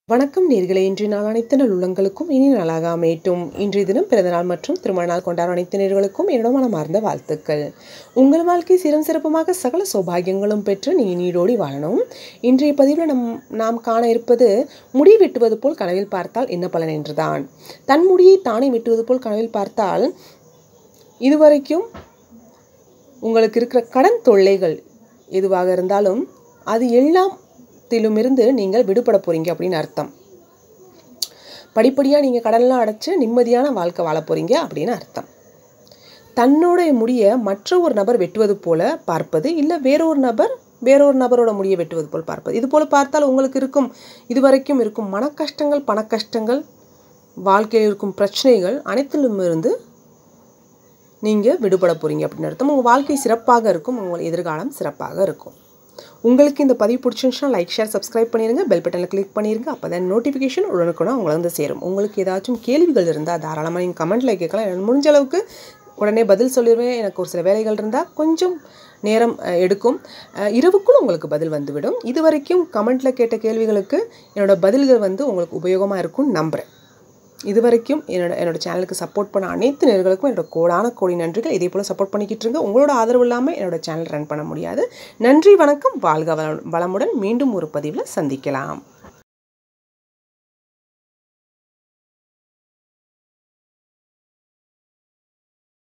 வணக்கம் நேர்களே இன்றைய நாள் அனைத்து நல் உள்ளங்களுக்கும் இனி நாளாக அமையட்டும் இன்றைய தினம் பிறந்தநாள் மற்றும் திருமண நாள் கொண்டாடும் அனைத்து நேர்களுக்கும் என்னோட மனமார்ந்த வாழ்த்துக்கள் உங்கள் வாழ்க்கை சிறம் சிறப்புமாக சகல சௌபாகியங்களும் பெற்று நீ நீடோடி வாழணும் இன்றைய பதிவில் நம் நாம் காண இருப்பது முடி வெட்டுவது போல் கனவில் பார்த்தால் என்ன பலன் என்றுதான் தன் முடியை தானே வெட்டுவது போல் கனவில் பார்த்தால் இதுவரைக்கும் உங்களுக்கு இருக்கிற கடன் தொல்லைகள் எதுவாக இருந்தாலும் அது எல்லாம் திலுமிருந்து நீங்கள் விடுபட போகிறீங்க அப்படின்னு அர்த்தம் படிப்படியாக நீங்கள் கடன்லாம் அடைச்சி நிம்மதியான வாழ்க்கை வாழ போகிறீங்க அப்படின்னு அர்த்தம் தன்னுடைய முடியை மற்ற ஒரு நபர் வெட்டுவது போல பார்ப்பது இல்லை வேறொரு நபர் வேறொரு நபரோட முடியை வெட்டுவது போல் பார்ப்பது இது போல் பார்த்தால் உங்களுக்கு இருக்கும் இதுவரைக்கும் இருக்கும் மன கஷ்டங்கள் பண கஷ்டங்கள் வாழ்க்கையில் இருக்கும் பிரச்சனைகள் அனைத்திலும் இருந்து நீங்கள் விடுபட போகிறீங்க அப்படின்னு அர்த்தம் உங்கள் வாழ்க்கை சிறப்பாக இருக்கும் உங்கள் எதிர்காலம் சிறப்பாக இருக்கும் உங்களுக்கு இந்த பதிவு பிடிச்சிருந்துச்சுன்னா லைக் ஷேர் சப்ஸ்கிரைப் பண்ணிடுங்க பெல் பட்டனில் கிளிக் பண்ணிடுங்க அப்போ தான் நோட்டிஃபிகேஷன் உடனுக்குடன் உங்களை வந்து சேரும் உங்களுக்கு ஏதாச்சும் கேள்விகள் இருந்தால் தாராளமாக நீங்கள் கமெண்ட்டில் கேட்கலாம் எனக்கு முடிஞ்ச அளவுக்கு உடனே பதில் சொல்லிடுவேன் எனக்கு ஒரு சில வேலைகள் இருந்தால் கொஞ்சம் நேரம் அஹ், எடுக்கும் அஹ், இரவுக்குள் உங்களுக்கு பதில் வந்துவிடும் இது வரைக்கும் கமெண்ட்டில் கேட்ட கேள்விகளுக்கு என்னோடய பதில்கள் வந்து உங்களுக்கு உபயோகமாக இருக்கும்னு நம்புகிறேன் இது வரைக்கும் என்னோட என்னோட சேனலுக்கு சப்போர்ட் பண்ண அனைத்து நேர்களுக்கும் என்னோட கோடான கோடி நன்றிகள் இதே போல் சப்போர்ட் பண்ணிக்கிட்டு இருங்க உங்களோட ஆதரவு இல்லாமல் என்னோட சேனல் ரன் பண்ண முடியாது நன்றி வணக்கம் வாழ்க வள- வளமுடன் மீண்டும் ஒரு பதிவில் சந்திக்கலாம்